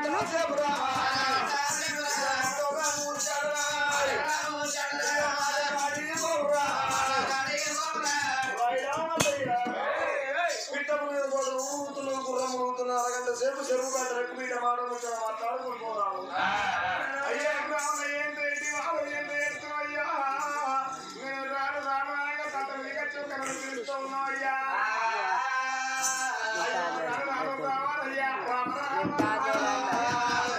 సేపు చెరువు కట్ట రెక్కు మీద మాట్లాడుకుంటా మాట్లాడుకుంటున్నాము అయ్యా రామ ఏం ఏంటి వాళ్ళు ఏం చేస్తున్నాయ్యా నేను రాను రాను అనగా తన మిగచ్చు కనుక పిలుస్తూ ఉన్నా అయ్యా అయ్యా, రాను రాను రావాలయ్యా రామ రామ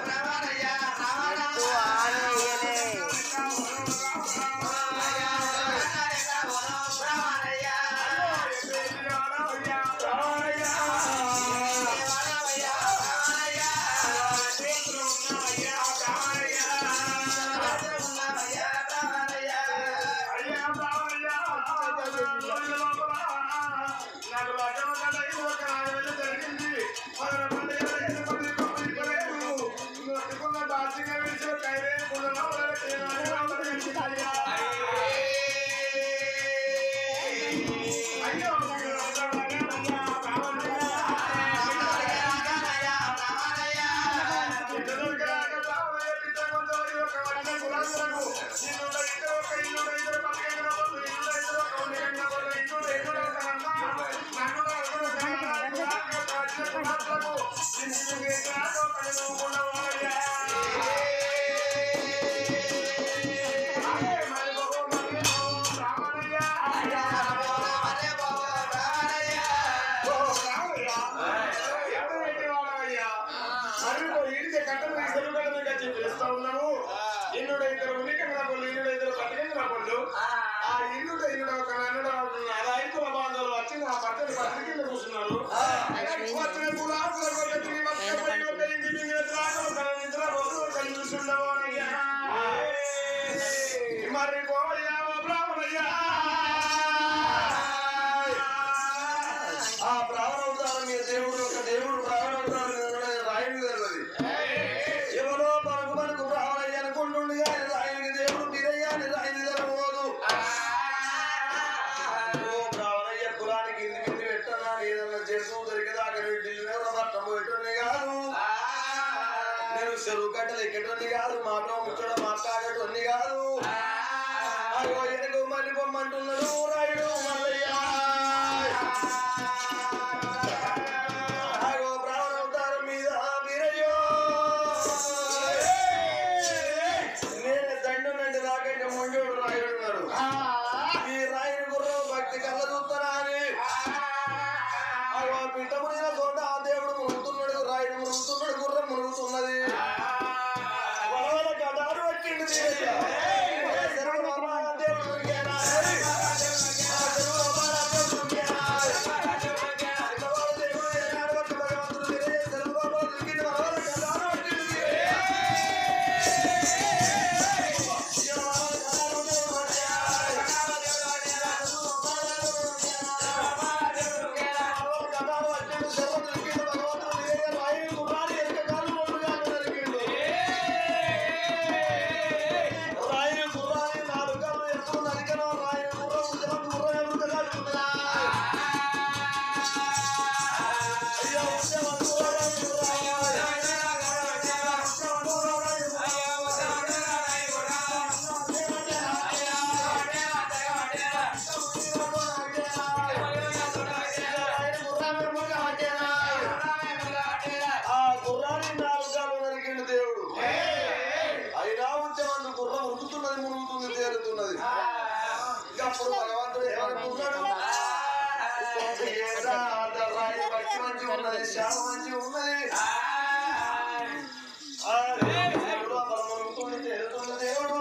ఆ ఇల్లుడు ఇల్లుడు ఒక నన్నుడు అలా ఐదు బాంధవులు వచ్చి నా భర్తని భర్త కింద కూర్చున్నారు వచ్చిన కూడా మరి పోయా బ్రాహ్మణయ్యా ఆ బ్రాహ్మణ అవతారం మీద దేవుడు ఒక దేవుడు బ్రాహ్మణ అవతారం మీద కూడా రాయుడు తెలియదు ఎవరో పలుకు పలుకు బ్రాహ్మణయ్య అనుకుంటుండే కానీ రాయుడికి దేవుడు మీరయ్యా అని రాయుడు తెలవదు ఓ బ్రాహ్మణయ్య కులానికి ఇంది కింది పెట్టనా ఏదన్నా చేసు దొరికేదాకా ఢిల్లీ పట్టం పెట్టండి కాదు నేను చెరువు కట్టలు ఎక్కటోని కాదు మాట ముచ్చట మాట్లాడేటోని కాదు అయ్యో ఎనకు మళ్ళీ పొమ్మంటున్నాడు రాయుడు మల్లయ్య అయ్యో బ్రాహ్మణ అవతారం మీద వీరయ్యో నేను దండు నండి రాకంటే మొండోడు రాయుడు ఉన్నాడు ఈ రాయుడు గుర్రం భక్తి కళ్ళ చూస్తారా అని అయ్యో పిట్ట మునిగిన చోట ఆ దేవుడు మునుగుతున్నాడు రాయుడు మునుగుతున్నాడు గుర్రం మునుగుతున్నది వలవల గడాలు పట్టిండు వీరయ్య. ఏ శరణు బాబా, దేవుడు మునిగాడా? ఆ శరణు బాబా, దేవుడు మునిగాడా? పిల్లవాడు దేవుడు ఏనాడు పట్టు భగవంతుడు వీరయ్య. శరణు బాబా, దొరికిండు వలవల గడాలు పట్టిండు వీరయ్య. ఇక వలవల గడాలు దేవుడు ఆ గుర్రాన్ని నాలుగాలు నరికిండు దేవుడు అయినా ఉంచమందు గుర్రం ఉరుకుతున్నది మునుగుతుంది తేలుతున్నది ఇంకా అప్పుడు భగవంతుడు ఏమనుకున్నాడు ఏదా అంత రాయి భక్తి మంచి ఉన్నది శ్యామ మంచి ఉన్నది ఆ దేవుడు అక్కడ మునుగుతుంది తేలుతున్న దేవుడు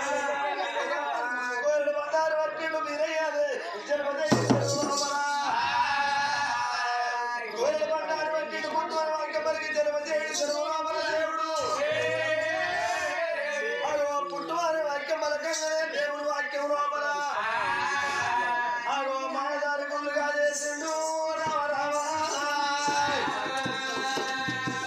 గోరెడు బంగారు వర్కిండు మీరయ్యాదే జన్మదే గోరెడు బంగారు వర్కిండు పుట్టుకొని వాక్యం పలికి జన్మదేవుడు సర్వనామల దేవుడు అగో పుట్టువారి వాక్యం పలకంగానే దేవుడు వాక్యం లోపల అగో మానదారి గుళ్ళుగా చేసిండు రామ రామ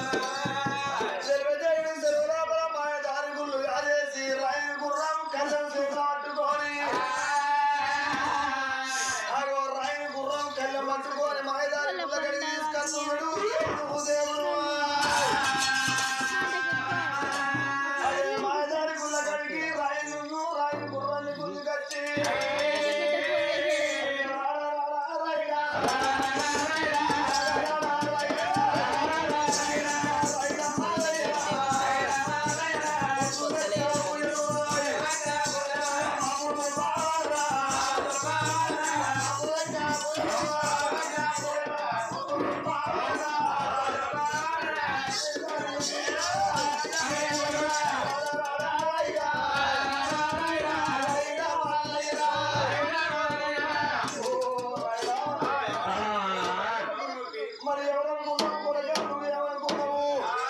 మరి ఎవరనుకున్నావు కొడుకా? నువ్వు ఏమనుకున్నావు?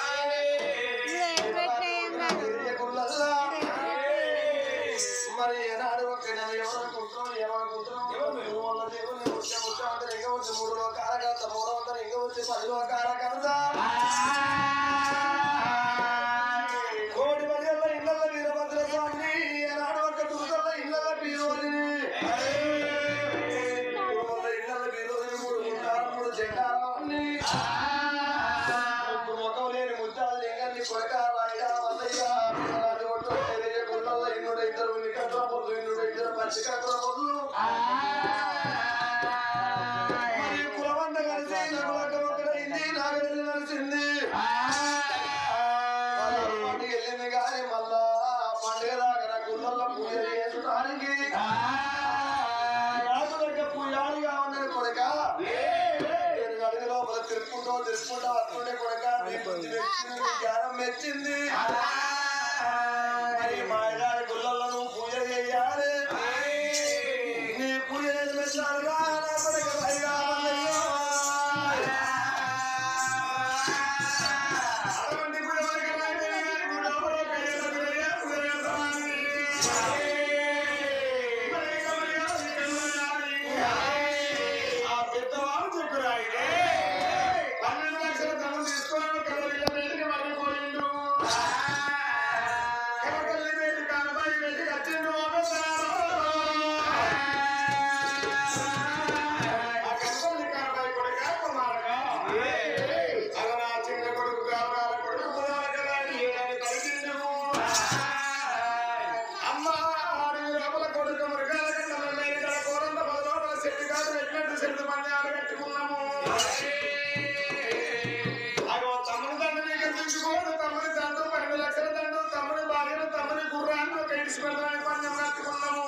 గుళ్ళల్లా. మరి ఏనాడు ఒక నెల ఎవరనుకుంటున్నావు ఏమనుకుంటున్నావు ఎవరు వల్ల దేవుని వచ్చే వచ్చే అంటే ఇంకా వచ్చి మూడు లోకాల కడత మూడు వందల ఇంకా వచ్చి పది లోకాల కడత కోడి మధ్యలో ఇళ్ళ వీరభద్ర స్వామిని ఏనాడు ఒక దుర్గల్ల ఇళ్ళ బీరోజుని ఇళ్ళ బీరోజుని మూడు గుంటాలు మూడు జెండాలని ఇప్పుడు ముఖం లేని ముద్దాలు లింగాన్ని కొడక రాయిగా వల్లయ్య రాజు ఒట్టు తెలియ గుళ్ళల్లో ఇన్నుడు ఇద్దరు ఉన్ని కట్ల పొద్దు ఇన్నుడు ఇద్దరు పచ్చి కట్ల పొద్దు మరి కులవంట కలిసి నగులక్క ఒకటైంది నాగవెల్లి నలిసింది పండుగ వెళ్ళింది కానీ మళ్ళా పండుగ దాకా గుళ్ళల్లో పూజ చేసుడానికి రాజు దగ్గర పూజారిగా ఉన్నది కొడక నేను అడుగు లోపల తిరుక్కుంటూ తిరుక్కుంటూ వస్తుండే కొడక నీ బుద్ధి మెచ్చింది నీ జ్ఞానం మెచ్చింది మరి మా గారి గుళ్ళల్లో నువ్వు పూజ చేయాలి నీ పూజ నేను మెచ్చానుగా నా కొడక పైగా అటువంటి గుళ్ళకి రాయడానికి గుళ్ళలో కయ్యల గురయ్య గురయ్య స్వామి. మరి ఆ పెద్దవాడు చెక్కురాయిడే పన్నెండు లక్షల ధనం తీసుకొని కలవిల మీదకి మర్రిపోయిండు కలకల్లి మీద కనబాయి మీద కచ్చిండు ఆ కనపల్లి కనబాయి కొడుక కుమారుగా అలా నా చిన్న కొడుకు గావరాల కొడుకు కుమారుగా ఏడాది పలికిండు అమ్మ ఆడి లోపల కొడుకు మృగాల కన్నా మేము ఇక్కడ కోరంత పది లోపల చెట్టు కాదు పెట్టినట్టు చెట్టు పందాలు కట్టుకున్నాము అగో తమ్ముడు తండ్రి నీకు తెచ్చుకోడు తమ్ముడి తండ్రి పన్నెండు లక్షల తండ్రి తమ్ముడి భార్యను తమ్ముడి గుర్రాన్ని ఒక ఇడిచి పెడతానికి పందెం కట్టుకున్నాము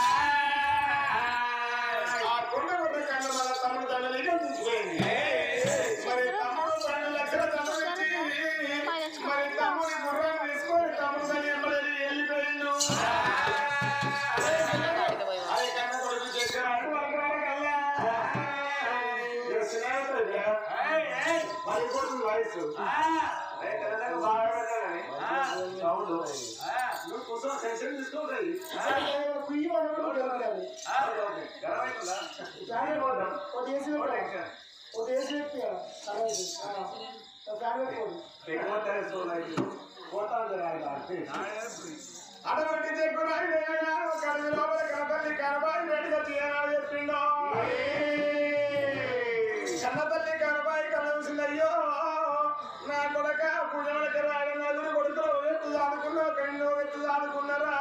ఆ కొండ కొట్ట కన్ను మన తమ్ముడు తండ్రి నీకు తెచ్చిపోయింది మరి తమ్ముడు పన్నెండు లక్షల తండ్రి ఇచ్చి మరి తమ్ముడి గుర్రాన్ని తీసుకొని తమ్ముడు తల్లి ఎంబడి వెళ్ళిపోయిండు అది కన్న కొడుకు చేశారు మరి కొడుకు వయసు బాగా పెట్టాలని అవును నువ్వు కూర్చో టెన్షన్ తీసుకోవాలి కుయ్యి అటువంటి చెక్కురాయి కడిగి లోపల కనపల్లి కనబాయి వేడిగా తీయాలని చెప్పిండో కన్నతల్లి కనబాయి కలవసిందయ్యో నా కొడక పుణ్యమలకి రాయడం నదురు కొడుకులు ఎత్తు దాడుకున్నా కన్ను ఎత్తు దాడుకున్నారా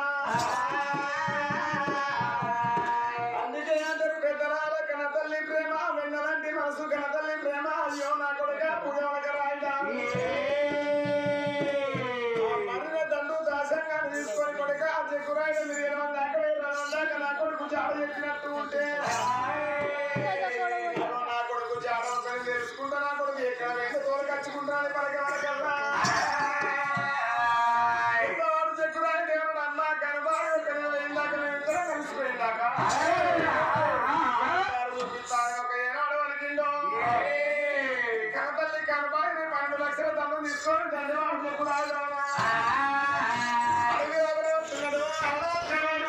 అందుకే అందరు పెద్దరాల కనతల్లి ప్రేమ వెన్నలాంటి మనసు కనతల్లి ప్రేమ అయ్యో నా కొడక పుణ్యమలకి రాయడా మరిన దండు దాసంగా తీసుకొని కొడుక ఆ చెక్కురాయిన మీరు ఇరవై దాకా ఇరవై దాకా నా కొడుకు జాడ చెప్పినట్టు ఉంటే అదో నా కొడుకు జాడ ఒకరిని తెలుసుకుంటా నా కొడుకు ఎక్కడ వెళ్ళి తోలు కచ్చుకుంటాను పలకవలకల్లా పెద్దవాడు చెక్కురాయి దేవుడు అన్నా కనబాడు ఒక నెల ఇందాక మేము ఇద్దరం కలిసిపోయిందాక చూపిస్తాను ఒక ఏనాడు వలికిండో కనతల్లి కనబాయి పన్నెండు లక్షల దండం తీసుకొని ధన్యవాడు చెక్కురాయి అడిగి ఎవరు వస్తున్నాడు అలా కనడు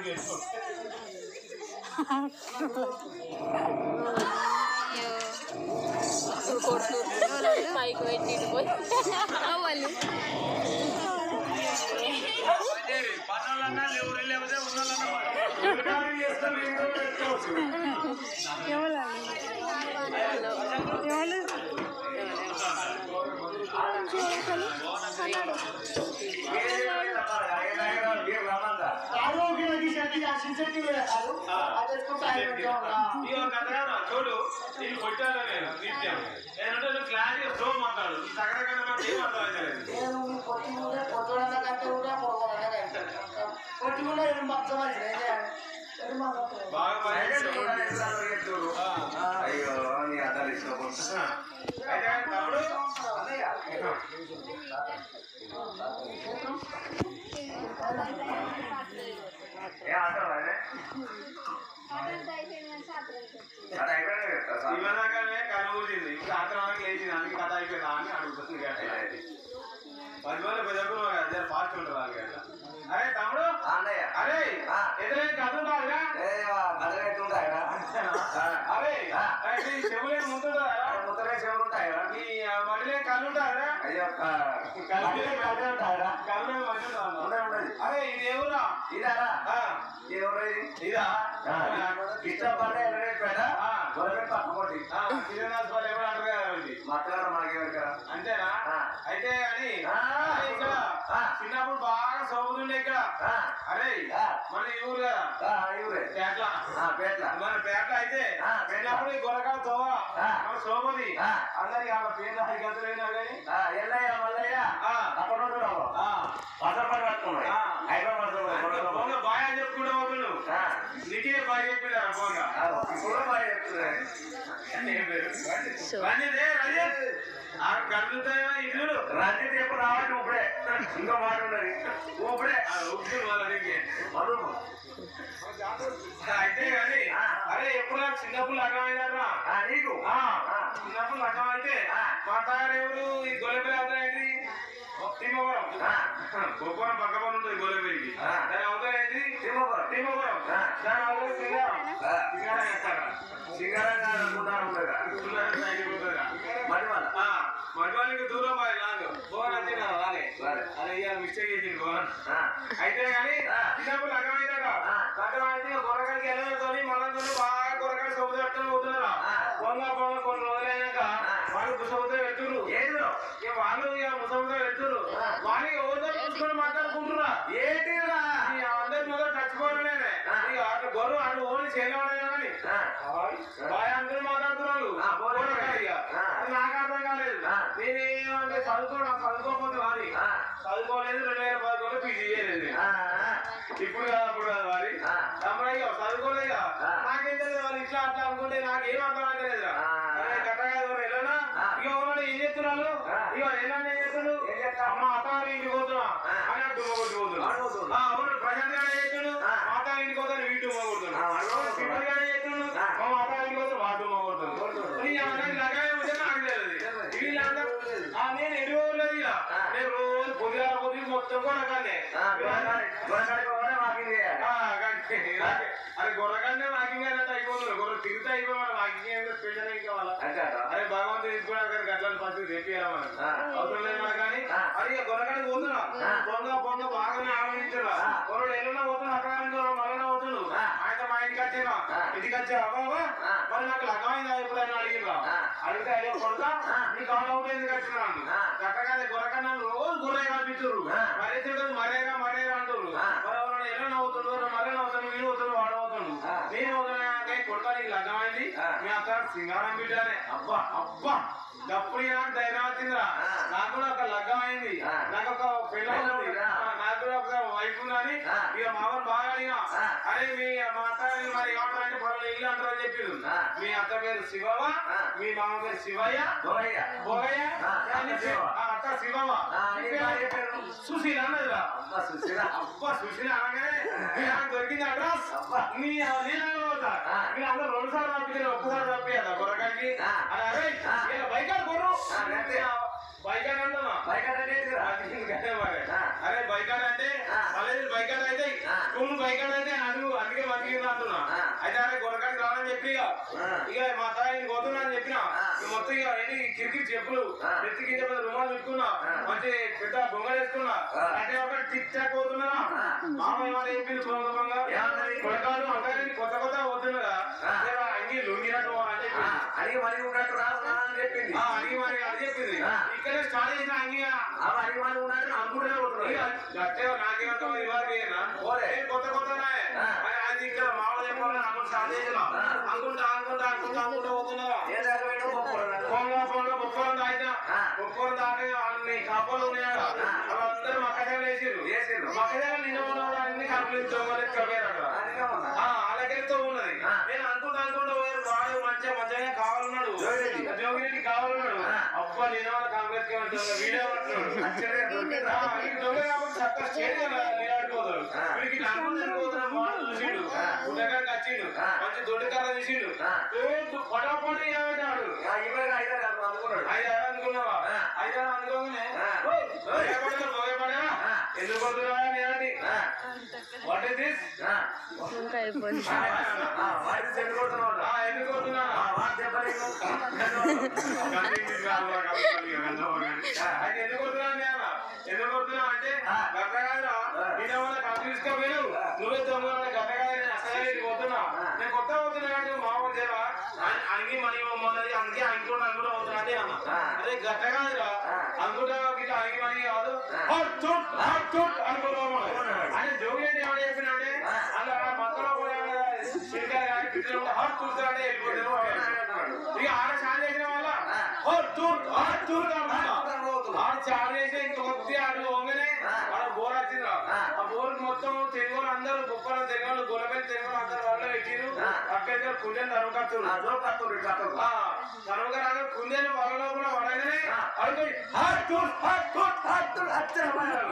పైకి పెట్టి ఇటు పోయి వాళ్ళు పన్నోళ్ళన్నా లేవు లేకపోతే ఉన్నోళ్ళన్నా రికార్డింగ్ చేస్తే మీరు కూడా పెట్టుకోవచ్చు. ఆరోగ్యానికి శక్తి ఆశించండి ఇక కథగా చూడు నేను కొట్టాను నేను నిత్యం ఏంటంటే నువ్వు క్లారిటీ స్లో మాట్లాడు తగ్గకుండా నాకు ఏం అర్థం అవుతలేదు నేను పొట్టి పొట్టుడన్న కంటే కూడా పొడవడన్న కంటే పొట్టి కూడా ఏం మొత్తం బాగా పని అయ్యో నీ అద్దాలు ఇచ్చిన అయితే తమ్ముడు ఏ అంటావు అదే అది అయిపోయింది కదా సార్. ఇవ్వదాకానే కళ్ళు ఊరింది ఇప్పుడు ఆత్రానికి లేచింది అందుకే కథ అయిపోయిందా అని అడుగుతుంది గట్టిగా. పది మంది పెద్దప్పుడు అదే ఫాస్ట్ ఉంటారు వాళ్ళు గట్లా. అరే తమ్ముడు ఆ, అన్నయ్య అరే ఆ. ఎదురే కథ ఉంటుందిరా ఏ బదలెట్టుంటా అరే ఆ. అయితే ఈ చెవులే ముందుంటుందా ముద్దలే చెవులు ఉంటాయా ఈ మడిలే కళ్ళు ఉంటారా అయ్యో కళ్ళు కళ్ళే ఉంటాయా కళ్ళు మంచి ఉండదు ఉండదు అరే ఇది ఎవరా ఇదారా ఆ, ఎవరు ఇది ఇదా ఇష్టపడే ఎల్లరేపేట ఆ. గొడవ పక్కకోటి ఆ, శ్రీనివాస్ వాళ్ళు ఎవరు అంటారు కదా వీళ్ళు. మాట్లాడరు మనకి ఎవరికరా అంతేనా ఆ. అయితే అని ఆ. అరే ఇక్కడ ఆ. చిన్నప్పుడు బాగా సౌతుండే ఇక్కడ అరే ఆ. మన ఈ ఊరు కదా ఇవరే పేట్ల పేట్ల మన పేట్ల అయితే ఆ, పేట్ల. చిన్నప్పుడు ఈ గొరకాల తోవ ఆ. మన సోమది ఆ. అందరికి వాళ్ళ పేర్లు హరిగతులైనా కానీ ఎల్లయ్య మల్లయ్య ఆ. అక్కడ ఉంటాడు పదపడి పట్టుకున్నాడు ఆ. హైదరాబాద్ ఫోన్లో బాయ్ అని చెప్పుకుంటా పోతున్నాడు నీకే బాయ్ చెప్పినారా ఫోన్గా ఇప్పుడు బాగా చెప్తున్నాడు ఏం పేరు రంజితే రంజిత్ ఆ గడుపుతాయో ఇల్లు రంజిత్ ఎప్పుడు రావాలి ఇప్పుడే ఇంకో మాట ఉన్నది ఇప్పుడే ఉప్పుడు వాళ్ళ నీకే మధుము అయితే కానీ అరే ఎప్పుడు నాకు చిన్నప్పుడు లగ్నం అయినారా ఆ, నీకు ఆ, ఆ. చిన్నప్పుడు లగ్నం అయితే ఆ. మా తాగారు ఎవరు ఈ గొల్లెపల్లి అవుతాయండి తిమ్మవరం ఆ. గొప్పవరం పక్కన ఉంటుంది గొల్లెపల్లికి ఆ. దాని అవుతాయండి తిమ్మపురం. తిమ్మవరం ఆ. దాని అవుతుంది సింగారం ఆ. సింగారం వేస్తారా సింగారంగా అనుకుంటాను ఉండగా సింగారం సైడ్కి పోతుందా? మరి వాళ్ళ ఆ, మగవాళ్ళకి దూరం పోయి లాంగ్ ఫోన్ అంటే నా రాలే రాలే. అదే ఇవాళ మిస్టేక్ చేసింది ఫోన్ ఆ. అయితే కానీ ఆ. చిన్నప్పుడు లగ్గం అయినాక ఆ. లగ్గం అయితే గొర్రెకాయలకి వెళ్ళడంతో మనతో బాగా గొర్రెకాయలు సొమ్ము తట్టుకొని పోతున్నారా ఆ. పొంగ పొంగ కొన్ని రోజులైనాక ఆ. వాళ్ళు ముసముతో పెట్టురు ఏదిలో ఇక వాళ్ళు ఇక ముసముతో పెట్టురు ఆ. వాళ్ళు ఎవరితో చూసుకొని మాట్లాడుకుంటురా ఏంటిరా ఈ అందరి మీద చచ్చిపోవడమే ఆ. ఇక అటు గొర్రె అటు ఓడి చేయలేవాడైనా కానీ ఆ. బాయ్ అందరూ మాట్లాడుతున్నారు ఆ, పోనీ. గొర్రెకాయ ఇక. ఆ. అది నాకు అర్థం కాలేదు ఆ. నేనేమంటే చదువుకోవడం చదువుకోకపోతే వారి ఆ. చదువుకోలేదు రెండు వేల పదకొండు పీజీ చేయలేదు ఆ. ఇప్పుడు కాదు అప్పుడు కాదు వారి ఆ. తమ్ముడయ్యో చదువుకోలేదా ఆ. నాకేం తెలియదు వాళ్ళు ఇట్లా అట్లా అనుకుంటే నాకేం అర్థం అవుతలేదురా ఆ. గట్ట కాదు ఎవరు వెళ్ళనా ఆ. ఇక ఎవరు ఏం చేస్తున్నారు ఆ. ఇక వెళ్ళండి ఏం చేస్తున్నారు ఏం చేస్తారు? అమ్మ అత్తారు ఇంటికి పోతున్నా ఆ. అని అటు కొట్టి పోతున్నా వాడు పోతుండు. అవును ప్రశాంత్ గారు ఏం చేస్తుడు ఆ. మాతా ఇంటికి పోతాను వీటు పోగొడుతున్నా ఆ, వాడు పోతుండు. సింపుల్ గారు ఏం చేస్తుడు ఆ. మా మాతా ఇంటికి పోతే వాటు పోగొడుతున్నా పోతుండు. నీ అన్నకి లగాయ ఉంటే నాకు తెలియదు తెలియదు. వీళ్ళందరూ ఆ, నేను ఎన్ని రోజులు ఇక ఆ. నేను రోజు పొద్దుగా పొద్దు మొత్తం కూడా రకాలే ఆ, గొడవకాడి- గొడవకాడికి పోవాలి, వాకింగ్ చేయాలి. అరే గొర్రెకంటే వాకింగ్ అయినట్టు అయిపోతుంది గొర్రె తిరిగితే అయిపోయి వాకింగ్ అయితే స్పెషల్ ఇంకా వాళ్ళ అంతే అంట. అరే భగవంతుడు తీసుకోవడానికి కానీ గట్లని పరిస్థితి తెప్పియాలి మనం ఆ. అవసరం లేదు మనకు కానీ ఆ. అరే ఇక గొర్రెకాడికి పోతున్నా ఆ. పొంగ పొంగ బాగానే ఆలోచించరా ఆ. గొర్రెడు ఎల్లున్నా పోతున్నా అక్కడ నుంచి మళ్ళీ పోతుండు ఆ. ఆయన మా ఇంటికి వచ్చేనా ఆ. ఇంటికి వచ్చా అవ్వవా ఆ. మరి నాకు లగ్గమైందా ఎప్పుడైనా అడిగిరా ఆ. అడిగితే అయ్యో కొడుక ఆ. నీకు అవుట్ అవుట్ ఎందుకు వచ్చినాను ఆ. గట్టగానే గొర్రెకన్నా రోజు గొర్రె కనిపించరు ఆ. మరి ఇద్దరు మరేగా మరేగా అంటారు ఆ. మరి ఎవరైనా ఎలా నవ్వుతున్నారు మరే నవ్వుతాను వీడు అవుతాను వాడు అవుతాను ఆ. నేను అవుతున్నా కొడుక నీకు లగ్గమైంది ఆ. మీ అత్త సింగారం బిడ్డనే అబ్బా అబ్బా అప్పుడు నాకు ధైర్యం వచ్చిందిరా ఆ. నాకు కూడా ఒక లగ్గం అయింది ఆ. నాకు ఒక పెళ్ళి పెళ్ళి ఉంది. ఉంది, ఆ. ఆ, నాకు కూడా ఒక వైఫ్ ఉందని ఆ. ఇక మామూలు బాగా అడిగినా ఆ. అరే మీ మా అత్త మరి ఏమంటారంటే పొలం ఇల్లు అంటారని చెప్పిండు ఆ. మీ అత్త పేరు శివవ ఆ. మీ మామ పేరు శివయ్య గోరయ్య. భోగయ్య ఆ, అని అత్త శివ. ఆ, అత్త శివవ ఆ, నీ భార్య పేరు? సుశీల అన్నదిరా అబ్బా, సుశీల. అబ్బా సుశీల అనగానే నాకు దొరికింది అడ్రస్ అబ్బా. నీ నేను పోతా ఆ. మీరు అందరూ రెండు సార్లు పంపించారు ఒక్కసారి పంపించదా గొర్రకాడికి ఆ. అని అరే ఆ. ఇలా బైకాడు కొర్రు ఆ, అంతే. బైకాడు అంటున్నా బయకాడ ఏంటిదిరా? అదే మరి. ఆ. అరే బైకాడ్ అంటే ఆ. మళ్ళీ బైకాడ్ అయితే ఆ. నువ్వు బైకాడ్ అయితే అడుగు ఇక మా తాయి నేను పోతున్నా అని చెప్పిన ఇక మొత్తం ఇక ఏంటి కిరికిరి చెప్పులు నెత్తి కింద పెద్ద రుమాలు పెట్టుకున్నా మంచి పెద్ద బొంగ వేసుకున్నా అంటే ఒక టిక్ టాక్ పోతున్నా మామ ఏమైనా చెప్పింది సులభంగా కొడకాలు అంకాయని కొత్త కొత్త పోతున్నదా అంగి లొంగినట్టు అని చెప్పింది అడిగి మరి ఉన్నట్టు రాదు అని చెప్పింది ఆ, అడిగి మరి అది చెప్పింది ఇక్కడే స్టార్ట్ చేసిన అంగి ఆ అడిగి మరి ఉన్నట్టు అనుకుంటూనే పోతున్నాడు గట్టిగా నాకేమంటావు ఇవాళ ఏనా? పోలే. ఏ కొత్త కొత్తనే. మరి అది ఇక్కడ మామ చెప్పాలని అనుకుంటా స్టార్ట్ చేసిన అనుకుంటా అనుకుంటా అనుకుంటా అనుకుంటా పోతున్నదా ఏ దగ్గర పోయినా గొప్పవాడు. ఫోన్లో ఫోన్లో బొక్కలు దాటిన ఆ. బొక్కలు దాటి అన్ని కాపాలు ఉన్నాయా వాళ్ళందరూ మక్కజాలు వేసిర్రు వేసిర్రు. మక్కజాలు నిన్న ఉన్నవాడు అన్ని కంప్లీట్ తోమని కవేరు అక్కడ అదిగా ఉన్నా. ఆ, అలాగైతే ఉన్నది ఆ. నేను అనుకుంటా అనుకుంటా పోయారు వాడు మంచిగా మంచిగా కావాలన్నాడు జోగిరెడ్డి. జోగిరెడ్డి కావాలన్నాడు ఆ. అప్ప నేను వాళ్ళ కాంగ్రెస్ కి వెళ్తాను వీడియో అంటున్నాడు అచ్చరే దొరికిందా? ఆ, వీడికి దొంగ కాబట్టి చక్కగా స్టేట్ గా నిలబడిపోతాడు. ఆ. వీడికి ఇట్లా అనుకుంటూ వెళ్ళిపోతున్న మోడల్ చూసిండు. ఆ. గుడ్డకాడికి వచ్చిండు. ఆ. మంచి దొడ్డు కర్ర తీసిండు. ఆ. ఏ, పటాపటి ఏమంటాడు? ఆ, ఇరవై ఐదారు కాదు అనుకున్నాడు. ఐదారు అనుకున్నావా? ఆ. ఐదారు అనుకోగానే, ఆ. ఓయ్, భయపడగా, భయపడగా, ఆ. ఎందుకు వద్దురా నేనండి ఆ, వాట్ ఇస్ దిస్ ఆ, ఇంకా అయిపోయింది ఆ, వాడిని చెడు కొడుతున్నాడు. ఎందుకు వద్దురా ఆ, వాడు దెబ్బలేను. అయితే ఎందుకు వద్దురా నేను ఎందుకు వద్దురా అంటే ఆ. గట్ట కాదురా నేను వాళ్ళ కంపెనీస్ గా పోయావు నువ్వే దొంగ గట్ట కాదు నేను అసలు పోతున్నా ఆ. నేను కొత్త పోతున్నా అంటే మా వచ్చేరా అడిగి మరి మొన్నది అందుకే అనుకుంటా అనుకుంటా అవుతున్నా అంటే అన్న ఆ. అదే గట్ట కాదురా ఆ. అనుకుంటా గిట్లా అడిగి మరి కాదు ఆ. హట్ తుట్ హట్ తుట్ అనుకున్నాము అవునవును. అంటే జోగి అంటే ఏమని చెప్పినంటే ఆ. అలా మక్కలో కూడా శిల్కాయ కానీ పిల్లలు కూడా హట్ తుట్ అంటే వెళ్ళిపోతారు ఇక ఆడ చాలా చేసిన వల్ల ఆ. హట్ తుట్ హట్ తుట్ అనుకున్నా అవుతున్నా. ఆడు చాలా చేసి ఇంక కొద్ది ఆడు పోగానే ఆ. ఆడ బోర్ వచ్చింది ఆ. ఆ బోర్ మొత్తం తెలుగు వాళ్ళు అందరూ బొక్కలు తెలుగు వాళ్ళు గొలపల్లి తెలుగు వాళ్ళు అందరూ వాళ్ళు పెట్టిరు ఆ. అక్కడ కుందేలు తరువుకత్తురు ఆ, జోక్ కత్తుడు, ఇట్లా కత్తుడు. తరువుగా రాగా కుందేలు వాళ్ళలో కూడా పడగానే ఆ. అడుగు హట్ తుట్ హట్ తుట్ కత్తుడు, అచ్చరే పడ్డాడు.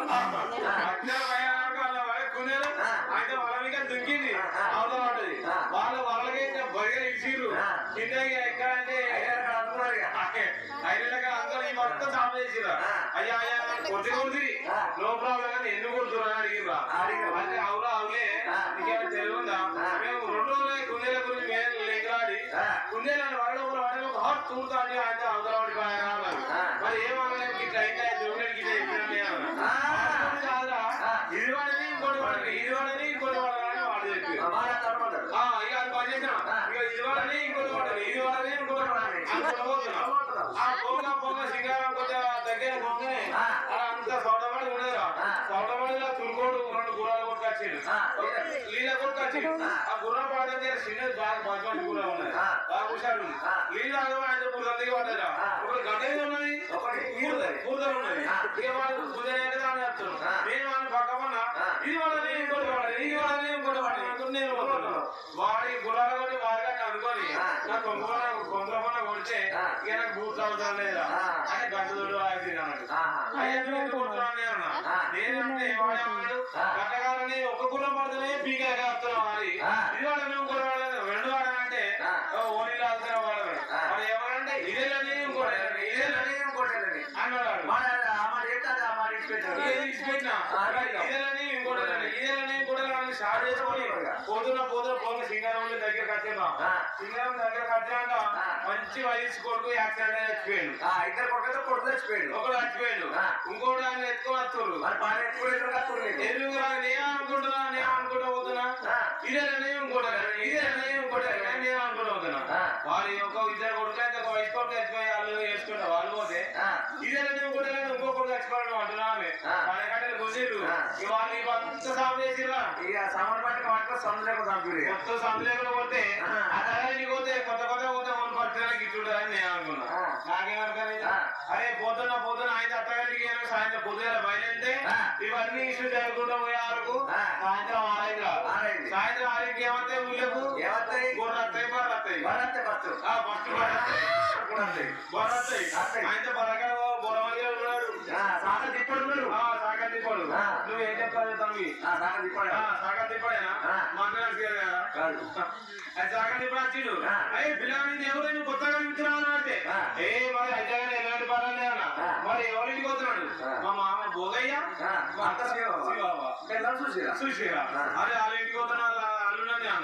అక్కడ భయానక వాళ్ళ వాళ్ళ కుందేలు ఆ. అయితే వాళ్ళ మీద దుంకింది ఆ, ఆ. అవతల పడ్డది ఆ. వాళ్ళు వాళ్ళకి బరిగా ఇచ్చిర్రు ఆ. కింద ఇక ఎక్కడ అంటే ఐదారు కాదు అనుకున్నాడు ఇక. ఐదులగా అందరూ ఈ మొత్తం సాగు చేసిరా ఆ. అయ్యా అయ్యా కొద్ది కొద్ది ఆ. నో ప్రాబ్లం కానీ ఎందుకు కొడుతున్నా అని అడిగిరా అడిగిర్రు. అంటే అవురా అవులే ఆ. నీకేమైనా తెలివి ఉందా ఆ. మేము రెండు రోజులు కుందేల గురించి మేము లేకరాడి ఆ. కుందేలని వాళ్ళ కూడా వాడే ఒక హాట్ తూడుతా అంటే ఆయన అవతల వాడి బాగా రావాలి ఆ. మరి ఏమనలేదు ఇట్లా ఇంకా దేవుడికి ఇట్లా చెప్పినా ఆ. కాదురా ఆ. ఇది వాడని ఇంకోటి వాడని ఇది వాడని ఇంకోటి వాడని అని వాడు చెప్పి ఆ, మాట తడబడ్డాడు. ఆ, ఇక అది పని చేసిన ఆ. ఇక ఇది వాడని ఇంకోటి వాడని ఇది వాడని ఇంకోటి వాడని అనుకుంటూ పోతున్నా. ఆ పొంగ పొంగ సింగారం కొంచెం దగ్గర పొంగనే ఆ. అలా అంత సౌడబడి ఉండదురా ఆ. సౌడబడిలో తురుకోడు రెండు గుర్రాలు కొట్టుకొచ్చిండు ఆ. లీల కొట్టుకొచ్చిండు ఆ. ఆ గుర్రం పాడడం దగ్గర చిన్నది బాగా మంచి గుర్రం ఉన్నది ఆ. బాగా హుషారు ఉంది ఆ. లీల ఆయన గుర్రం దిగి పడ్డదా ఆ. ఒకటి గడ్డ మీద ఉన్నది ఒకటి ఊరుదది. కూరలు ఉన్నది ఆ. ఇక వాళ్ళు కుదిరేది అని చెప్తాను ఆ. నేను వాళ్ళని పక్కమన్నా ఆ. ఇది వాళ్ళని ఇంకోటి వాడని ఇది వాళ్ళని ఇంకోటి వాడని అనుకుని నేను పోతున్నాను. వాడి గుర్రాలు కొట్టి వాడిగా అనుకొని ఆ. నా కొంగున కొంగున కొడితే ఆ. ఇక నాకు బూట్లు అవుతాను లేదా ఆ. అని గంట దొడు ఆగి అన్నాడు ఆహా. అయ్యా నువ్వు ఎందుకు కొడుతున్నావు నేను అన్నా ఆ. నేనంటే వాడేవాడు ఆ. గట్టగాలని ఒక్క గుర్రం పడుతుంది పీకే కాపుతున్నావు అని ఆ. ఇది వాడు నువ్వు కూడా వాడలేదు రెండు వాడాలంటే ఆ. ఓనీలో అవుతున్నా వాడలేదు ఆ. వాడు ఏమనంటే ఇదేలని ఇంకోటి ఇదేలని ఇంకోటేనండి. అన్నాడు వాడు. మాట ఆ మాట చెప్తే అది ఆ మాట ఇచ్చిపెట్టాడు. ఇది ఇచ్చిపెట్టినా. ఆ, రైట్. ఇదేలని ఇంకోటేలని, ఇదేలని ఇంకోటేలని స్టార్ట్ చేసుకొని పోతున్న పోతున్న పోతున్న సింగారం దగ్గర కట్టినా ఆ. సింగారం దగ్గర కట్టినాక ఆ. మంచి వయసు కొడుకు యాక్సిడెంట్ అయి చచ్చిపోయాడు ఆ, ఇద్దరు కొడుకు కొడుకు చచ్చిపోయాడు ఒకడు చచ్చిపోయాడు ఆ. ఇంకోటి ఆయన ఎత్తుకొని వస్తున్నారు మరి పాట ఎత్తుకునే కత్తుడు నీకు. ఎదురుగా నేను అనుకుంటున్నా నేను అనుకుంటా పోతున్నా ఆ. ఇదేలని ఇంకోటి ఇదేలని ఇంకోటి నేను అనుకుంటా పోతున్నా ఆ. వారి ఒక ఇద్దరు కొడుకు అయితే ఒక వయసు కొడుకు చచ్చిపోయి వాళ్ళు వేసుకుంటా వాళ్ళు పోతే ఆ, ఇదేలని ఇంకోటి ఇంకో కొడుకు చచ్చిపోవడం అంటున్నా ఆమె ఆ. వాళ్ళ కట్టెలు గుంజిర్రు ఆ. ఇక వాళ్ళు ఇవంతా సాగు చేసిర్రా ఇక సామాన్ పట్టుకు పట్టుకో సముద్రం చంపుడు ఇక. మొత్తం సంపలేకుండా పోతే ఆ. అతనికి పోతే కొత్త కొత్త పోతే ఓన్ పరిచయాలకు ఇచ్చుంటారని నేను అనుకున్నా ఆ. నాకేమనుకోలేదు ఆ. అరే పోతున్నా పోతున్నా ఆయన అత్తగారికి ఏమో సాయంత్రం పొద్దున బయలుదేరితే ఆ. ఇవన్నీ ఇష్యూ జరుగుకుంటూ పోయే వరకు ఆ. సాయంత్రం ఆరైంది ఆరైంది. సాయంత్రం ఆరింటికి ఏమవుతాయి ఊళ్ళకు ఏమత్తాయి? గొర్రె వస్తాయి బర్రె వస్తాయి వరంతే బస్సు. ఆ, ఫస్ట్ బర్రె వస్తాయి. కూడా వస్తాయి. బర్రె వస్తాయి వస్తాయి. ఆయన బర్రగా బొరమగా ఉన్నాడు ఆ, సాగ తిప్పుడు ఉన్నాడు. ఆ, సాగర్ తిప్పాడు ఆ. నువ్వేం చెప్తావు తమ్మి ఆ, సాగ తిప్పాడు. ఆ, సాగర్ తిప్పాడేనా ఆ. మా అన్న గారికి కదా కాదు. అది సాగర్ ఇప్పుడు వచ్చిండు ఆ. అయ్యే పిల్లగాని ఎవరు నువ్వు కొత్తగా విత్తనాలు అంటే ఆ. ఏ మరి అయ్యగానే ఎలాంటి పనులే అన్న ఆ. మరి ఎవరింటికి వస్తున్నాడు ఆ. మా మామ భోగయ్య ఆ, మా అత్త శివవ్వ. శివవ్వ. పిల్లలు చూసిరా? సుశీల ఆ. అరే వాళ్ళ ఇంటికి వస్తున్నా అల్లున్నది అన్న ఆ.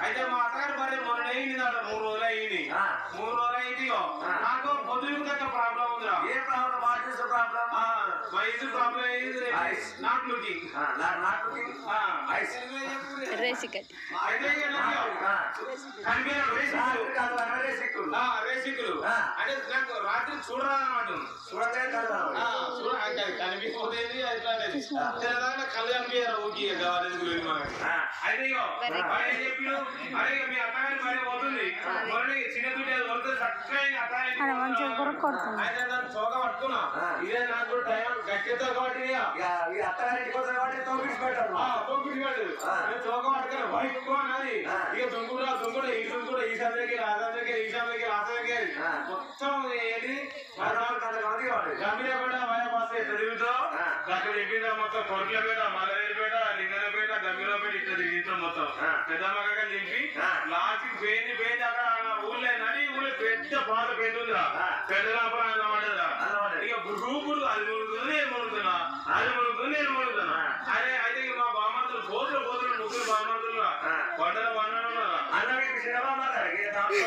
అయితే మా అత్తగారి భార్య మొన్న అయింది అట మూడు రోజులు అయింది ఆ. మూడు రోజులు అయింది ఇగో. ఆ. నాకు పొద్దుకు దగ్గర ప్రాబ్లం ఉందిరా ఏ ప్రాబ్లం వాట్ ఇస్ ప్రాబ్లం ఆ, మా ఇది ప్రాబ్లం అయింది Eyes. Not looking not looking eyes రేసికట్ అయితే ఇక నాకు కనిపించడం రేసికులు. కాదు అన్నదే సిక్కులు ఆ, రేసికులు ఆ. అంటే నాకు రాత్రి చూడరా అనమాట చూడలే కాదు ఆ, చూడ అంటే అది కనిపించకపోతేంది ఎట్లా అనేది తెల్లదాకా నాకు కళ్ళు కనిపించారు ఊకి కావాలి గురించి మనకి అయితే ఇగో మరి ఏం చెప్పిన అరే ఇక మీ అత్తగారి పని పోతుంది మరి చిన్న దుడ్డి అది కొడుతుంది చక్కగా అత్తగారి అయితే దాన్ని చోక పట్టుకున్నా ఆ. ఇదే నాకు కూడా టైం గట్టితో కాబట్టి ఇక ఇక ఈ అత్తగారింటికి పోతే కాబట్టి తోపిసి పెట్టారు ఆ, పంపిణీ కాదు. ఆ. నేను చోక పట్టుకుని బయటకు అన్నది ఆ. ఇక దుంకుడా దుంకుడా ఈ దుంకుడా ఈ సందరికి ఆ సందరికి ఈ సందరికి ఆ సందరికి ఆ. మొత్తం ఏది మరణాలు కథ కాదు కావాలి గంభీరపేట వయపాస్ తిరుగుతూ ఆ. అక్కడ చెప్పిందా మొత్తం కొరట్లపేట మలవేలిపేట లింగనపేట గంభీరపేట ఇట్లా తిరిగిందో మొత్తం ఆ. పెద్ద మగగా నింపి ఆ. లాస్ట్ పోయింది పోయింది అక్కడ ఆ ఊళ్ళో నడి ఊళ్ళో పెద్ద పాత పెద్ద ఉందిరా ఆ. పెద్ద లాభం అన్నమాటరా అన్నమాట. ఇక రూపులు అది మునుగుతుంది నేను మునుగుతున్నా అది మునుగుతుంది నేను మునుగుతున్నా ఆ. అదే అయితే ఇక మా బామర్తులు పోతులు పోతులు ముగ్గురు బామర్తులు ఆ. కొండల వండలు ఉన్నారా అన్న మీకు సినిమా మాట్లాడారు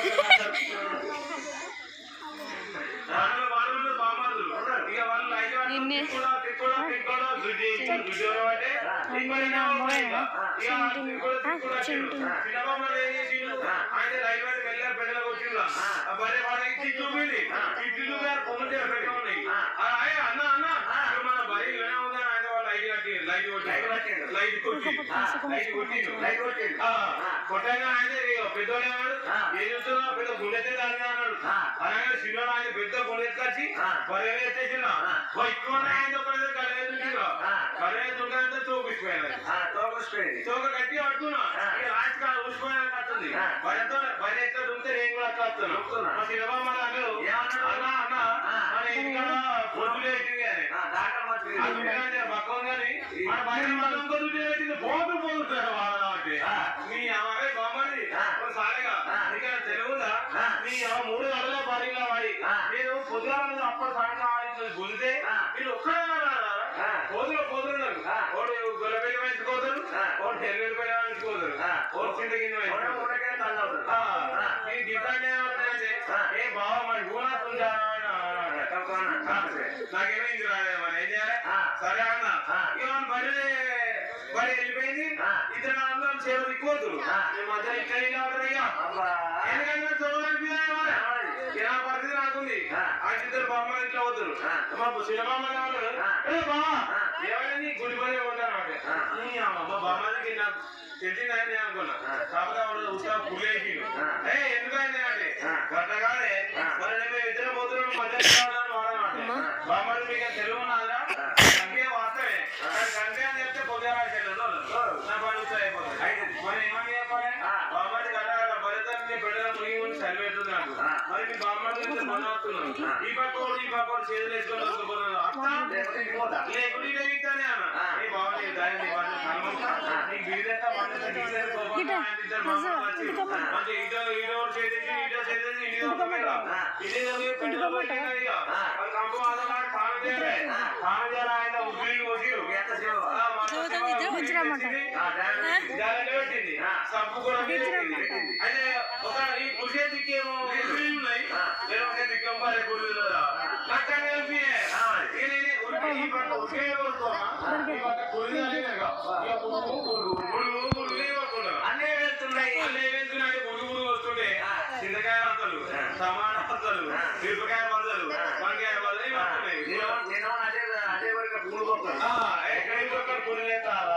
వాళ్ళు వాళ్ళు బామర్తులు ఇక వాళ్ళు అయితే వాళ్ళు నిన్నే. తిక్కుడా తిక్కుడా తిక్కుడా దుడ్డి దుడ్డి ఎవరంటే తిక్కుడినా పోయిందా? ఇక వాళ్ళు తిక్కుడా తిక్కుడా వచ్చిండు. చిన్నబామ్మలు ఏం చేసిండు? ఆయన రైలు మీద వెళ్ళారు పెద్దలకు వచ్చిండ్రు. ఆ భార్య వాళ్ళ ఇచ్చి చూపింది. ఇచ్చి చూపారు, కొమ్ములు దగ్గర పెట్టి ఉన్నాయి. ఆ, అయ్య, అన్న, అన్న, ఇప్పుడు మన భార్య ఇలానే ఉందని ఆయన వాళ్ళు లైట్ కట్టి లైట్ కొట్టి లైట్ కొట్టిండు. లైట్ కొట్టి లైట్ కొట్టిండు. లైట్ కొట్టిండు. ఆ, కొట్టాక ఆయన ఇక పెద్దోడు ఏమన్నాడు? ఆ. ఏం చూస్తున్నావు? పెద్ద గుండెత్తే దాన్ని అన్నాడు ఆ. అనగానే చిన్నోడు ఆయన పెద్ద గుండెత్తుకొచ్చి ఆ. బరే ఎత్తేసిన ఆ. ఎక్కువ ఆయన ఒక కలే దుంకిరా ఆ. కలే దుంకంటే తోపిపోయినది తోపిసిపోయింది తోక గట్టి పట్టుకున్నా ఆ. ఇక లాస్ట్ కాడ ఊసిపోయినట్టు వస్తుంది ఆ. భయంతో భయం ఎట్లా దుంకితే నేను కూడా అట్లా వస్తున్నా దుంకుతున్నా. మా శివబామ్మ అన్నాడు ఏమన్నాడు? అన్న అన్న ఆ. మన ఇంటికాడ పొద్దులు పెట్టింది అని డాక్టర్ మంచి ఆ దుంకగానే పక్కన కానీ మన భయం మనం ఇంకో దుడ్డు పెట్టింది పోతూ పోతుంటారు వాళ్ళ కాబట్టి ఆ. నీ అమ్మాయి బామ్మది ఆ. సారిగా ఆ. ఇక్కడ తెలుగుదా ఆ. నీ అమ్మ మూడు గడల పరిగా వాడి ఆ. నేను పొద్దుగా అప్పుడు సాయంత్రం ఆడించి గుంజే ఆ. మీరు ఒక్కడే ఆ. పోతులు పోతున్నారు ఆ. ఓడి గొల్లపల్లి మంచుకోతారు ఆ. ఓడి నెల్లూరుపల్లి మంచుకోతారు ఆ. ఓడి చింత కింద మూడే మూడకే తల్లవుతుంది ఈ గిట్టాన్ని ఏమంటారంటే ఆ. ఏ బావ మరి భూనాథ్ నాకేమైంది రాలే మరి ఏం చేయాలి ఆ. సరే అన్న ఆ. ఇక మన బరి బరి వెళ్ళిపోయింది ఆ. ఇద్దరు అందరం చేరు దిక్కువద్దు ఆ. ఈ మధ్య ఇక్కడ ఇలా ఉంటుంది ఇక ఎందుకంటే చూడడానికి ఇలా పరిస్థితి నాకుంది ఆ. ఆ ఇద్దరు బామ్మలు ఇట్లా అవుతారు ఆ. మా చిన్నబామ్మ కావాలి ఆ. ఏ బావా ఆ. ఎవరైనా గుడి పని ఉంటారు అంటే ఆ. నీ అమ్మ మా బామ్మకి నాకు తెలిసిందని నేను అనుకున్నా ఆ. కాకపోతే ఆవిడ ఉత్సాహ పులేసి ఆ. ఏ ఎందుకని అంటే ఆ. గట్ల కాదే ఆ. మరి నేను ఇద్దరు పోతున్నాడు మధ్య వాడని వాడమాట బామ్మడి మీకు తెలుగు ఉన్నదా ఆ. కంటే వాస్తవే కానీ కంటే అని చెప్తే పొద్దుగా ఓ. నా పని ఉత్సాహం అయిపోతుంది అయితే. మరి ఏమని చెప్పాలి ఆ. బామ్మడి గట్ల భరితాన్ని బిడ్డల మునిగి ఉండి చదివేస్తుంది నాకు ఆ. మరి మీ బామ్మడి గురించి పనివస్తున్నాను ఆ. ఈ పక్కోడు ఈ పక్కోడు చేతులు వేసుకొని వస్తున్నారు అత్త లేకుంటే ఇదే ఇస్తానే అన్న ఆ. నీ బాగుంది దాని నీ బాగా కలమంతా నీకు బిగిదేస్తా మంది బిగిదేస్తా కోపంగా ఆయన ఇద్దరు మామూలు వచ్చి మంచి ఇటో ఇటో చేసేసి ఇటో చేసేసి ఇటు దొరకమేరా ఇదే దొరికి పెట్టుకో పెట్టినా ఇక అది కంపు మాసం నాడు తాను చేయాలి తాను చేయాలి ఆయన ఉద్యోగి వచ్చిరు ఆ, మా పెట్టింది. జాగ్రత్త పెట్టింది సబ్బు కూడా పెట్టింది అయితే ఒక ఈ కుర్చీ దిక్కేమో కుర్చీలు ఉన్నాయి నేను ఒక దిక్కేమో పడే కుర్చీలు నాకు అని చెప్పి ఇక నేను ఉరికి ఈ పక్క ఉరికే కొడుకోమా ఈ పక్క కుర్చీ అడిగినాక ఇక పురుగు పురుగు పురుగు పురుగు కొట్టుకున్నా అన్నీ వెళ్తున్నాయి అల్లే వెళ్తున్నాడు పురుగు పురుగు వస్తుండే చింతకాయ వద్దలు టమాటా వద్దలు మిరపకాయ వద్దలు వంకాయ వద్దలు ఇవి వస్తున్నాయి నేను నేను అదే అదే వరకు పూలు పోతాను ఆ, ఎక్కడికి ఒక్కడ పురుగు వేస్తారా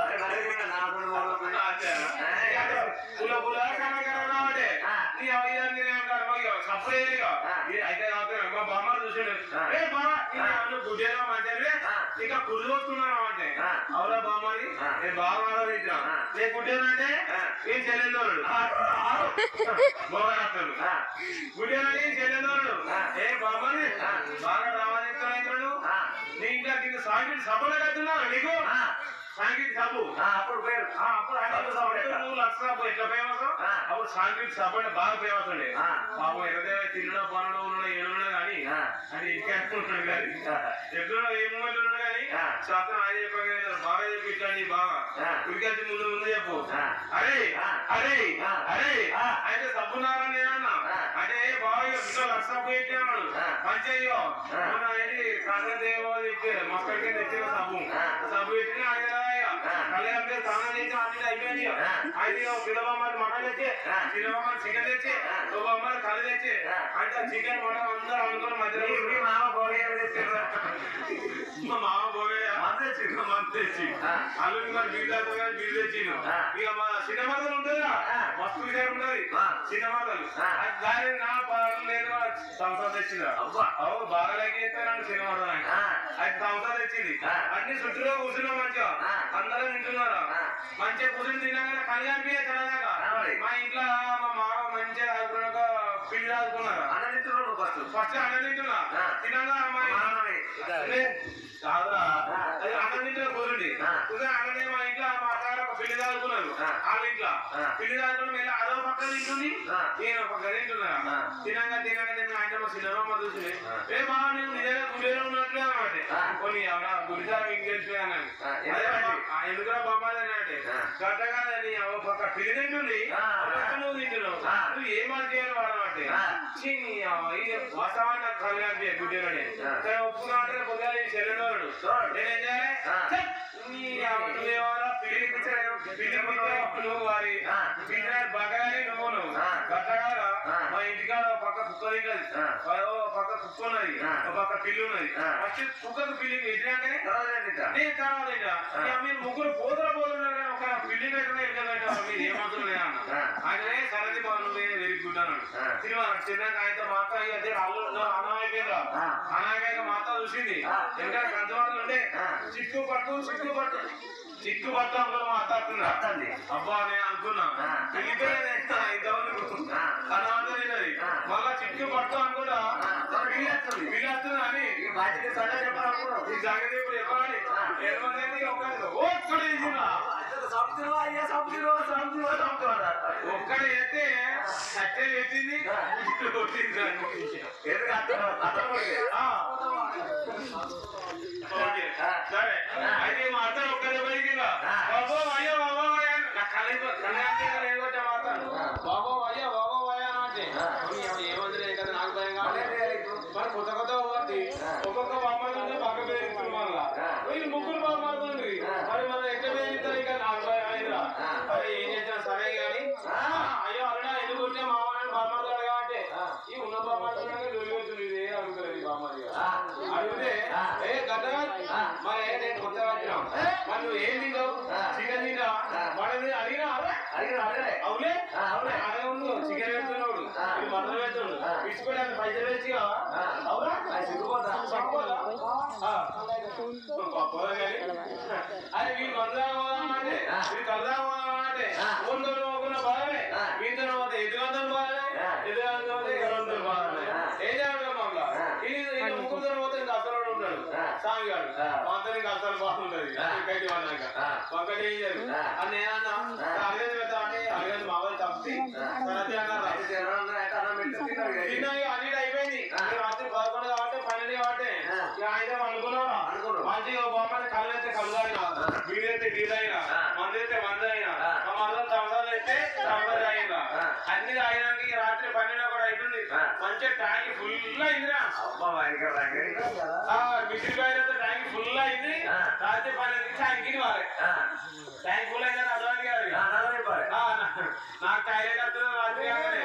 పుల పుల కనకర రావడే నీ అవయాన్ని నేను కర్మగా సపరేట్గా అయితే కాకపోతే మా బామ్మ చూసాడు ఏ బామ్మ నేను గుడ్డేగా మంటే ఇక కుళ్ళు వస్తున్నాను అంటే అవురా బామ్మని నేను బాగా ఆలోచించిన నేను గుడ్డేనంటే నేను చెల్లెందోడు బాగా గుడ్డేనంటే నేను చెల్లెందోడు ఏ బామ్మని బాగా రావాలిస్తున్నాడు నీ ఇంకా కింద సాగిడి సభలో కడుతున్నారు నీకు సాంఘిక సభ అప్పుడు పేరు ఆ, అప్పుడు ఆయన సభ నువ్వు లక్ష సభ ఎట్లా ఫేమస్ ఆ. అప్పుడు సాంఘిక సభ అంటే బాగా ఫేమస్ ఉండే ఆ. పాపం ఎరదే తినడం పనడం ఉండడం ఏడున్నా కానీ ఆ. అది ఇంకే ఉంటాడు కానీ ఆ. ఎక్కడ ఏ మూమెంట్ ఉన్నాడు కానీ ఆ. శాస్త్రం ఆయన చెప్పాను బాగా చెప్పి ఇట్లా లేచిపోయింది బాగా ఆ. ఉరికొచ్చి ముందు ముందు చెప్పు ఆ. అరే ఆ. అరే ఆ. అరే ఆ. అయితే సబ్బునారా నేనన్నా ఆ. అంటే బాగా బిడ్డ లక్ష పెట్టాడు ఆ. పంచయ్యో ఆ. మొన్న ఏంటి కాంగ్రెస్ చెప్పి మొక్కడికి తెచ్చిన సబ్బు ఆ. సబ్బు పెట్టిన ఆయన ఆ. కళ్యాణ్ పేరు స్నానం చేసి అన్ని అయిపోయింది ఆ. అయితే పిల్లబొమ్మలు మటన్ తెచ్చి ఆ. చిన్నబొమ్మలు చికెన్ తెచ్చి ఆ. ఓ బొమ్మలు కళ్ళు తెచ్చి ఆ. అంటే చికెన్ మటన్ అందరూ అనుకున్న మధ్యలో మీ- మీ మామ పోయేది తెచ్చిండ్రా? మా మామ పోయా మందు తెచ్చిండు. మంది తెచ్చి ఆ. అల్లుడి మరి బీర్ తాగుతారు కానీ బీర్ తెచ్చిండు ఆ. ఇక మా సినిమాలు ఉంటుందా ఆ. మస్తు విషయం ఉంటది ఆ. సినిమాలు ఆ. దాని నా పనులు లేదు సంస్థ తెచ్చింది అబ్బా. అవు బాగా లెక్కేస్తాను సినిమాలు ఆ. అది సంస్థ తెచ్చింది ఆ. అన్ని చుట్టూలో కూర్చున్నాం మంచిగా ఆ. అందరూ తింటున్నారు ఆ. మంచిగా కూర్చుని తిన్నాక కళ్యాణ్ తెల్లదాకా ఆ మరి. మా ఇంట్లో మా మామ మంచిగా ఆడుకున్నాక పిల్లి ఆడుకున్నారు అన్నం తింటున్నాడు ఫస్ట్. ఫస్ట్ అన్నం తింటున్నా ఆ. తిన్నాక అమ్మాయి మానవే. అదే, కాదురా. ఆ. అది అన్నం తింటున్నా కూర్చుండి ఆ. కూర్చొని అన్ననే మా ఇంట్లో మా అత్తగారు ఒక పిల్లి తాగుతున్నారు ఆ. వాళ్ళ ఇంట్లో ఆ. పిల్లి తాగుతున్న మళ్ళీ అదో పక్కన తింటుంది ఆ. నేను ఒక పక్కన తింటున్నా ఆ. తినగా తినగా తిన్న ఆయన మా సినిమా చూసి ఆ. ఏ మా నేను నిజంగా గుడిలో ఉన్నట్లే అన్నమాట ఆ. కొన్ని అవునా గుడిసారి ఇంక తెలిసిపోయాను ఆ, ఎందుకంటే? ఎందుకురా బామ్మాది అంటే ఆ. గట్ట కాదని ఒక పక్క పిల్లి తింటుంది ఆ. ఒక పక్క నువ్వు తింటున్నావు ఆ. నువ్వు ఏం మాట చేయాలి వాడమంటే ఆ. వాస్తవాన్ని నాకు కలగాలి గుడ్డేలోనే ఆ. సరే ఒప్పుకున్నా అంటే పొద్దుగా చెల్లెనోడు చూడు. నేనేం చేయాలి ఆ. ఛక్! నీ అమ్మ నువ్వేమోరా పిల్లి పిచ్చాడు పిల్లి పిచ్చాడు నువ్వు వారి ఆ. పిల్లి బగాని నువ్వు నువ్వు ఆ. గట్టగారా ఆ. మా ఇంటికాడ ఒక పక్క కుక్క తింటది ఆ. ఓ పక్క కుక్క ఉన్నది ఆ. ఒక పక్క పిల్లి ఉన్నది ఆ. ఫస్ట్ కుక్కకు పిల్లి ఎదిరాకనే తర్వాత ఏం తింటా? నేను తర్వాత ఇక ఆ. ఇక మీరు ముగ్గురు పోతుల పోతున్నారు కానీ ఒక పిల్లి కట్టిన ఎలుక కట్టారు మీరు ఏమంటారు లేదా అన్న ఆ. ఆయననే సరది బాగుంది వెరీ గుడ్ అన్నాడు ఆ. సినిమా చిన్నాక ఆయనతో మాత్రం అదే అల్లు అన్నం అయిపోయిందా ఆ. అనాయక మాత చూసింది ఆ. ఇంకా కంచవాళ్ళు ఉండే ఆ. చిక్కు పట్టు చిక్కు పట్టు చిక్కు పట్టు అనుకున్న మాట్లాడుతున్నా అర్థంది. అబ్బా నేను అనుకున్నా ఆ. వెళ్ళిపోయేది ఇంతవరకు ఆ. తర్వాత తిన్నది ఆ. మళ్ళా చిక్కు పట్టు అనుకుంటా ఆ. పిల్లి వస్తుంది పిల్లి వస్తుంది అని ఈ బాధ్యత సరే చెప్పాలనుకున్నావు. ఈ జాగ్రత్త ఇప్పుడు చెప్పాలి ఏమంటే ఒక్కడు వేసినా సంపుతున్నావా? అయ్యా, సంపుతున్నావా? సంపుతున్నావా? సంపుతున్నావా? ఒక్కడు అయితే కట్టె పెట్టింది కొట్టింది దాన్ని. ఎందుకు అర్థం అర్థం పడితే? ఆ. ఓకే. సరే అయితే మా అత్త ఒక్కడే పోయిందా బాబో అయ్యో బాబో అయ్యా నా కళ్ళ కళ్యాణ్ ఏం కొట్టా మాట బాబో అయ్యో బాబో అయ్యా అంటే ఏమంటే కదా నాకు భయం మళ్ళీ ఏం కాదు చేయాలి ఇప్పుడు? మరి కొత్త కొత్త పోతే ఒక్కొక్క బొమ్మలు ఉంటే పక్క పేరు మళ్ళా వీళ్ళు ముగ్గురు బొమ్మలు మరి మనం ఎక్కడ పేరు ఇక నాకు భయం అయిందిరా మరి ఏం చేద్దాం సరే కానీ అయ్యో అరుణ ఎందుకు ఉంటే మామని బొమ్మలు కాబట్టి ఈ ఉన్న బొమ్మలు లొలిగొచ్చులు ఇదే అడుగుతారు ఈ బొమ్మలు అడిగితే ఏ గడ్డ మరి నేను కొత్త వచ్చినా మరి నువ్వు ఏం తింటావు చికెన్ తింటావా మరి అడిగినా అడిగిన అడగలే. అవునే ఆ, అవునే. అదే ఉండు చికెన్ పెడుతున్నాడు ఆ. ఇది మటన్ పెడుతున్నాడు ఆ. ఇచ్చుకోవడానికి పైసలు వేసి ఆ. అవునా అది సిగ్గుపోతా. సరిపోదా? ఆ. గొప్పదా కానీ? అరే వీళ్ళు మందులా పోదామంటే ఆ. వీళ్ళు కలదా పోదామంటే ఆ. ముందు పోకున్న బాధమే ఆ. వీటితో పోతే ఎదుగంతం బాధమే ఆ. ఎదుగంతం పోతే ఎగరంతం బాధమే ఆ. ఏం చేయాలి మమ్మల్ని ఆ. ఇది ఇది ముగ్గురు పోతే ఇంకా అసలు ఉంటాడు ఆ. సామి గారు ఆ. మాతో ఇంకా అసలు బాగుంటది ఆ. కైటి వాళ్ళక ఆ. ఒకటి ఏం చేయాలి ఆ. అని నేనన్నా ఆ. అరగదు పెడతా అంటే అరగదు మా వాళ్ళు తప్పి ఆ. సరే అన్నారా అయితే తినాలన్నా అయితే అన్నం పెట్టి తిన్నావు ఇక. తిన్నాయి అన్ని అయిపోయింది ఆ. ఈ రాత్రి పదకొండు కాబట్టి పన్నెండు కాబట్టి ఆ. ఇక ఆయన అనుకున్నారా అనుకున్నాం. మంచిగా ఓ బొమ్మని కళ్ళు అయితే కళ్ళు అయినా ఆ. బీడి అయితే బీడి అయినా ఆ. మందు అయితే మందు అయినా ఆ. మా మరదలు సంవత్సరాలు అయితే సంవత్సరాలు అయినా ఆ. అన్ని అయినాక ఈ రాత్రి పన్నెండు కూడా అయిపోయింది ఆ. మంచిగా ట్యాంక్ ఫుల్ అయిందిరా అబ్బా వాడికి రాకే. ఆ మిషన్ పైన ట్యాంక్ ఫుల్ అయింది ఆ. రాత్రి పన్నెండు ట్యాంక్ కి మారే ఆ, ట్యాంక్ ఫుల్ అయిందని అర్థం కాదు ఆ, నన్ను చెప్పాలి. ఆ, నా- నాకు టాయిలెట్ వస్తుంది రాత్రి కాగానే.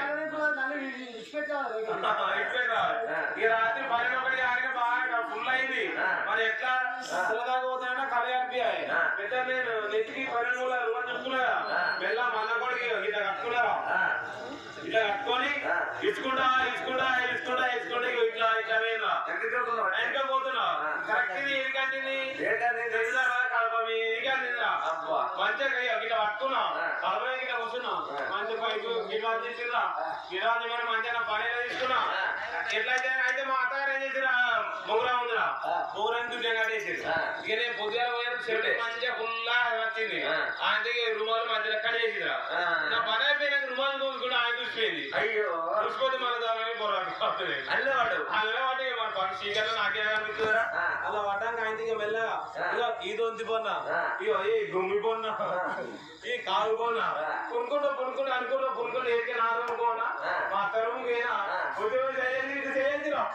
ఈ రాత్రి పన్నెండు ఒకటి ఆగిన బాగా ఫుల్ అయింది ఆ. మరి ఎట్లా పోదాక పోతానంటే కళ కనిపించాయి ఆ. పెద్ద నేను నెత్తికి పన్నెండు రోజులు రుణం చెప్తున్నారా ఆ. మెల్ల మల్ల కొడుకు ఇట్లా కట్టుకున్నారా ఆ, ఇట్లా కట్టుకొని ఆ. ఇచ్చుకుంటా ఇచ్చుకుంటా ఇచ్చుకుంటా ఇచ్చుకుంటా ఇగో ఇట్లా ఇట్లా పోయినా ఎందుకు చెప్తున్నావు? వెనక పోతున్నా ఆ. కరెక్ట్ ఇది ఇది కంటింది ఏంటది? తెలుసారా కడప ఇది కంటిందిరా అబ్బా. మంచిగా ఇగో ఇట్లా పట్టుకున్నా ఆ. కడప ఇట్లా కూర్చున్నా ఆ. మంచి పైపు గిలా తీసుకున్నా గిలా మరి మంచిగా పని తీసుకున్నా ఆ. ఎట్లా అయితే అయితే మా అత్తగారు ఏం చేసిరా మొగురా ఉందిరా ఆ. మొగురని దుడ్డం కట్టేసారు ఆ. ఇక నేను పొద్దుగా పోయాను చెట్టు మంచిగా ఫుల్లా వచ్చింది ఆ. ఆయనకి రుమాలు మధ్యలో కట్ చేసిరా ఆ. నా పని అయిపోయినాక రుమాలు కూడా ఆయన చూసిపోయింది అయ్యో చూసిపోతే మళ్ళీ దాని పొరాడు అల్లవాడు అలా వాటి మన పని చీకట్లో నాకే కనిపిస్తుందిరా ఆ. అలా పడ్డాక ఆయన ఇక మెల్లగా ఇగో ఇదో దొంతి పొన్న ఆ. ఇగో ఈ గుమ్మి పొన్న ఈ కాలు పొన్న ఆ. కొనుక్కుంటా కొనుక్కుంటా అనుకుంటా కొనుక్కుంటా ఏకే నాదం అనుకోనా ఆ. మా తరుము పోయినా ఆ. ఉద్యోగం చేయండి ఇది చేయండి రా.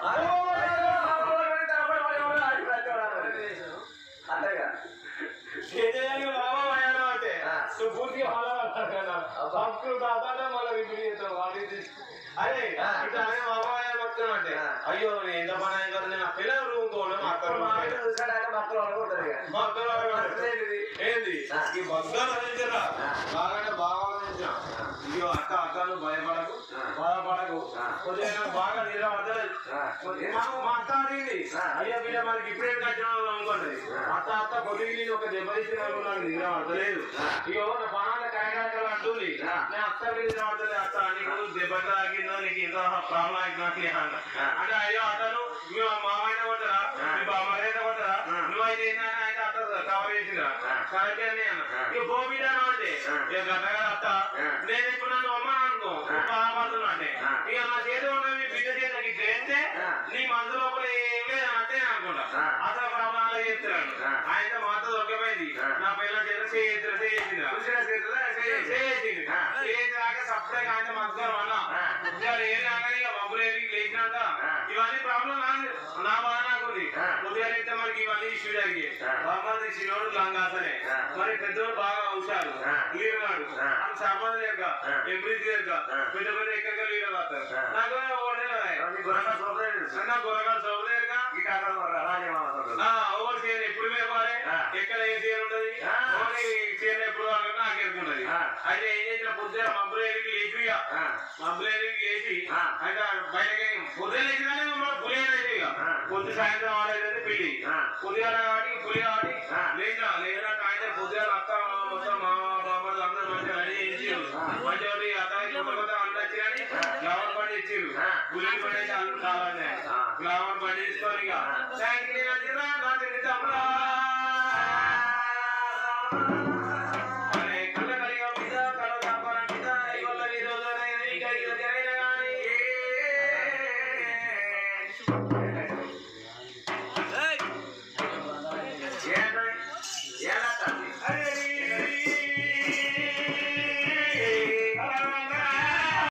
అంతేగా ఏ చేయాలి బాబా అయ్యాను అంటే ఆ. నువ్వు పూర్తిగా ఫాలో అవ్వాలి అబ్బా. సంస్కృత అదే మళ్ళీ రిపీట్ చేస్తావు వాడి అరే ఆ. ఇట్లా అనే బాబా అయ్యాను వస్తున్నా అంటే ఆ. అయ్యో నేను ఎంత పని అయ్యాను కదా నేను ఆ పిల్లల రూమ్ కోను మా అక్క room పోయినా. చూసాడంటే మక్కలు అనుకుంటారు ఇక మా అక్క room పోయినా. ఏంది ఆ. ఈ బంగారు ఆలోచించరా ఆ. బాగానే బాగా ఆలోచించా ఇయ్యో అక్క అక్క నువ్వు భయపడకు ఆ. బాధపడకు ఆ. కొద్దిగా నాకు బాగా నిద్ర పడతలేదు ఆ. మాకు మా అత్త అడిగింది ఆ. అయ్యో వీళ్ళ మనకి ఇప్పుడే కట్టిన అనుకోండి అత్త అత్త కొద్దిగా నేను ఒక దెబ్బ ఇచ్చిన నాకు నిద్ర పడతలేదు ఆ. అయ్యో నా బాగా కాయకాయలు అంటుంది ఆ. నేను అత్త మీద నిద్ర పడతలేదు అత్త నీకు దెబ్బ తాగిందో నీకు ఇంత ప్రాబ్లం అవుతుంది అన్న ఆ. అంటే అయ్యో అతను మీ మామైన కొట్టరా ఆ. మీ బామ్మారైనా కొట్టరా ఆ. నువ్వైతే ఏంటని ఆయన అత్త కవర్ చేసిందా ఆ. కరెక్ట్ అని అన్న ఆ. ఇక బోబిడా అంటే ఆ. ఇక గట్టగా అత్త ఆ. నేను ఇప్పుడు నన్ను అమ్మ అనుకో ఆ. బాధపడుతున్నా అంటే ఆ. ఇక నా చేతి ఉన్న మీ బిడ్డ చేతికి చేస్తే ఆ. నీ మనసు లోపల ఏం లేదు అంటే అనుకుంటా ఆ. అసలు ప్రమాణాలు చేస్తున్నాను ఆ. ఆయన మాతో దొరికిపోయింది ఆ. నా పిల్లల చేత చేయించిన చేయించింది చూసినా చేతులా? చేయించింది ఆ. చేయించాక సపరేట్ ఆయన మధ్యాహ్నం అన్న ఆ. ఉద్యోగాలు ఏం రాగానే ఇక మబ్బులు ఏరి లేచినాక ఆ. ఇవన్నీ ప్రాబ్లం నాకు నా బాధ నాకు ఉంది ఆ. ఉదయాలు అయితే మనకి ఇవన్నీ ఇష్యూ జరిగాయి ఆ. బామ్మది చిన్నోడు లంగాసనే ఆ. మరి పెద్దోడు బాగా హుషారు ఆ. లీడర్ ఆ. అని సంపాదన లేక ఆ. ఎంప్రీతి లేక ఆ. పెద్ద పెద్ద ఎక్కడ లీడర్ అవుతారు ఆ. నాకు ఓడలేదు నీ గురంగా చూడలేదు. అన్న గొరగా చదువులేరుగా ఈ కాలంలో అలాగే మాట్లాడతారు. ఆ, ఓవర్ చేయను ఎప్పుడు మేపాలి ఆ. ఎక్కడ ఏ చేయను ఉంటది ఆ. ఓన్లీ చేయను ఎప్పుడు అనుకుంటే నాకు ఎదుర్కొంటది ఆ. అయితే ఏం చేసిన పొద్దున మబ్బులు ఎరిగి లేచిగా ఆ. మబ్బులు ఎరిగి లేచి ఆ. అయితే బయటకి పొద్దున లేచిగానే మమ్మల్ని పులి అనేది ఇక ఆ. పొద్దు సాయంత్రం ఆడేది పిల్లి ఆ. పులిహార కాబట్టి పులి కాబట్టి ఆ. లేచినా లేచినా